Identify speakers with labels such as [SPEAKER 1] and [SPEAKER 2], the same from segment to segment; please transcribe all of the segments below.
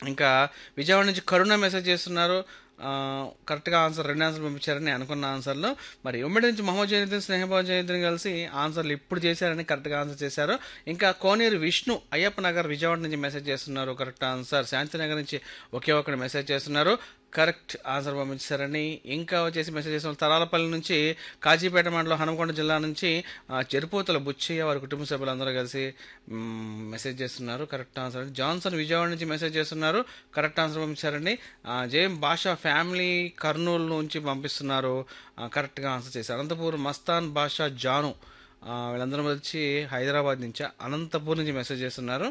[SPEAKER 1] ఇంకా విజయవాడ నుంచి కరుణ మెసేజ్ చేస్తున్నారు ఆ, కరెక్ట్గా ఆన్సర్ రెండు ఆన్సర్ పంపించారని అనుకున్న ఆన్సర్లు మరి ఉమ్మడి నుంచి మహమ్మద్ జయంతిని స్నేహభావ జయంతిని కలిసి ఆన్సర్లు ఇప్పుడు చేశారని కరెక్ట్గా ఆన్సర్ చేశారు ఇంకా కోనేరు విష్ణు అయ్యప్ప నగర్ విజయవాడ నుంచి మెసేజ్ చేస్తున్నారు కరెక్ట్ ఆన్సర్ శాంతినగర్ నుంచి ఒకే ఒక్కటి మెసేజ్ చేస్తున్నారు కరెక్ట్ ఆన్సర్ పంపించారని ఇంకా వచ్చేసి మెసేజ్ చేస్తున్నారు తరాలపల్లి నుంచి కాజీపేట మండలం హనుమకొండ జిల్లా నుంచి ఆ, చెరుపోతుల బుచ్చయ్య వారి కుటుంబ సభ్యులందరూ కలిసి మ్, మెసేజ్ చేస్తున్నారు కరెక్ట్ ఆన్సర్ జాన్సన్ విజయవాడ నుంచి మెసేజ్ చేస్తున్నారు కరెక్ట్ ఆన్సర్ పంపించారండి ఆ, జయం భాషా ఫ్యామిలీ కర్నూలు నుంచి పంపిస్తున్నారు ఆ, కరెక్ట్గా ఆన్సర్ చేశారు అనంతపూర్ మస్తాన్ బాషా జాను ఆ, వీళ్ళందరూ వచ్చి హైదరాబాద్ నుంచి అనంతపూర్ నుంచి మెసేజ్ చేస్తున్నారు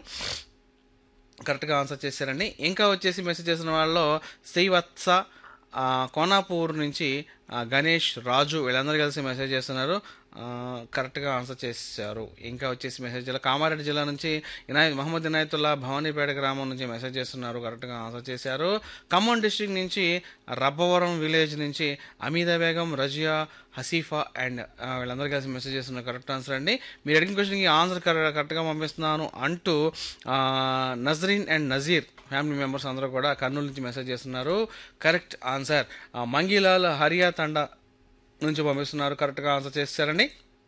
[SPEAKER 1] కరెక్ట్గా ఆన్సర్ చేశారండి ఇంకా వచ్చేసి మెసేజ్ చేసిన వాళ్ళలో శ్రీవత్స ఆ, కోనాపూర్ నుంచి ఆ, గణేష్ రాజు వీళ్ళందరూ కలిసి మెసేజ్ చేస్తున్నారు ఆ, కరెక్ట్గా ఆన్సర్ చేశారు ఇంకా వచ్చేసి మెసేజ్ జిల్లా కామారెడ్డి జిల్లా నుంచి ఇనాయత్ మహమ్మద్ ఇనాయతుల్లా భవానీపేట గ్రామం నుంచి మెసేజ్ చేస్తున్నారు కరెక్ట్గా ఆన్సర్ చేశారు ఖమ్మం డిస్ట్రిక్ట్ నుంచి రబ్బవరం విలేజ్ నుంచి అమీదా బేగం రజియా హసీఫా అండ్ ఆ, వీళ్ళందరూ కలిసి మెసేజ్ చేస్తున్నారు కరెక్ట్ ఆన్సర్ అండి మీరు అడిగిన క్వశ్చన్కి ఆన్సర్ కరెక్ట్గా పంపిస్తున్నాను అంటూ ఆ, Nazreen and Nazeer family members అందరూ కూడా కర్నూలు నుంచి మెసేజ్ చేస్తున్నారు కరెక్ట్ ఆన్సర్ ఆ, మంగీలాల్ హరియా తండా నుంచి పంపిస్తున్నారు కరెక్ట్గా ఆన్సర్ చేశారండి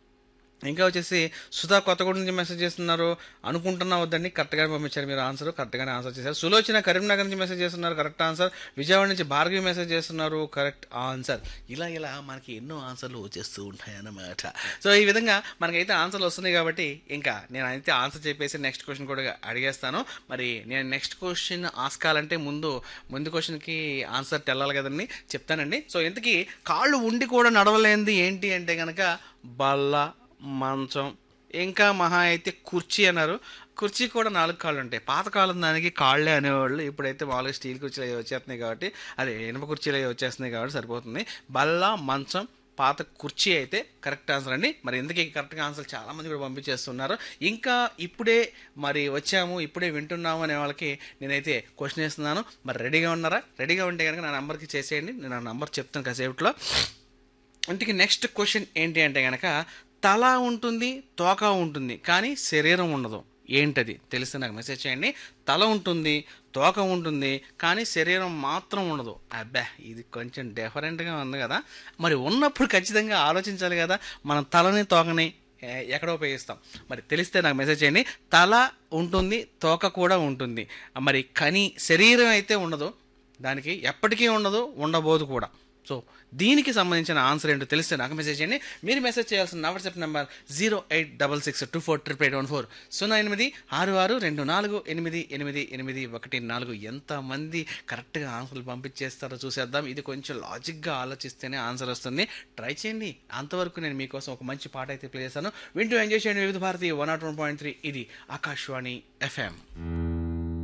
[SPEAKER 1] ఇంకా వచ్చేసి సుధా కొత్తగూడ నుంచి మెసేజ్ చేస్తున్నారు అనుకుంటున్నా వద్దండి కరెక్ట్గానే పంపించారు మీరు ఆన్సర్ కరెక్ట్గానే ఆన్సర్ చేశారు సులోచన కరీంనగర్ నుంచి మెసేజ్ చేస్తున్నారు కరెక్ట్ ఆన్సర్ విజయవాడ నుంచి భార్గవి మెసేజ్ చేస్తున్నారు కరెక్ట్ ఆన్సర్ ఇలా ఇలా మనకి ఎన్నో ఆన్సర్లు వచ్చేస్తూ ఉంటాయి అన్నమాట సో ఈ విధంగా మనకైతే ఆన్సర్లు వస్తున్నాయి కాబట్టి ఇంకా నేను అయితే ఆన్సర్ చెప్పేసి నెక్స్ట్ క్వశ్చన్ కూడా అడిగేస్తాను మరి నేను నెక్స్ట్ క్వశ్చన్ ఆస్కాలంటే ముందు ముందు క్వశ్చన్కి ఆన్సర్ తెల్లాలి కదండి చెప్తానండి సో ఇంతకీ కాళ్ళు ఉండి కూడా నడవలేనిది ఏంటి అంటే కనుక బల్ల మంచం ఇంకా మహా అయితే కుర్చీ అన్నారు కుర్చీ కూడా నాలుగు కాళ్ళు ఉంటాయి పాతకాలం దానికి కాళ్ళే అనేవాళ్ళు ఇప్పుడైతే మామూలుగా స్టీల్ కుర్చీలు అవి వచ్చేస్తున్నాయి కాబట్టి అదే ఇనుప కుర్చీలు అవి వచ్చేస్తున్నాయి కాబట్టి సరిపోతుంది బల్ల మంచం పాత కుర్చీ అయితే కరెక్ట్ ఆన్సర్ అండి మరి ఎందుకు కరెక్ట్గా ఆన్సర్ చాలా మంది కూడా పంపించేస్తున్నారు ఇంకా ఇప్పుడే మరి వచ్చాము ఇప్పుడే వింటున్నాము అనే వాళ్ళకి నేనైతే క్వశ్చన్ వేస్తున్నాను మరి రెడీగా ఉన్నారా రెడీగా ఉంటే కనుక నా నెంబర్కి చేసేయండి నేను ఆ నెంబర్ చెప్తాను కాసేపట్లో ఇంటికి నెక్స్ట్ క్వశ్చన్ ఏంటి అంటే కనుక తల ఉంటుంది తోక ఉంటుంది కానీ శరీరం ఉండదు ఏంటది తెలిస్తే నాకు మెసేజ్ చేయండి తల ఉంటుంది తోక ఉంటుంది కానీ శరీరం మాత్రం ఉండదు అబ్బా ఇది కొంచెం డిఫరెంట్గా ఉంది కదా మరి ఉన్నప్పుడు ఖచ్చితంగా ఆలోచించాలి కదా మనం తలని తోకని ఏ- ఎక్కడ ఉపయోగిస్తాం మరి తెలిస్తే నాకు మెసేజ్ చేయండి తల ఉంటుంది తోక కూడా ఉంటుంది మరి కని శరీరం అయితే ఉండదు దానికి ఎప్పటికీ ఉండదు ఉండబోదు కూడా సో దీనికి సంబంధించిన ఆన్సర్ ఏంటో తెలిస్తే నాకు మెసేజ్ చేయండి మీరు మెసేజ్ చేయాల్సిన నా WhatsApp number zero eight double six two four triple eight one four సున్నా ఎనిమిది ఆరు ఆరు రెండు నాలుగు ఎనిమిది ఎనిమిది ఎనిమిది ఒకటి నాలుగు ఎంతమంది కరెక్ట్గా ఆన్సర్లు పంపించేస్తారో చూసేద్దాం ఇది కొంచెం లాజిక్గా ఆలోచిస్తేనే ఆన్సర్ వస్తుంది ట్రై చేయండి అంతవరకు నేను మీకోసం ఒక మంచి పాట అయితే ప్లే చేస్తాను వింటూ ఎంజాయ్ చేయండి Vividh Bharati one nought one point three ఇది ఆకాశవాణి ఎఫ్ఎం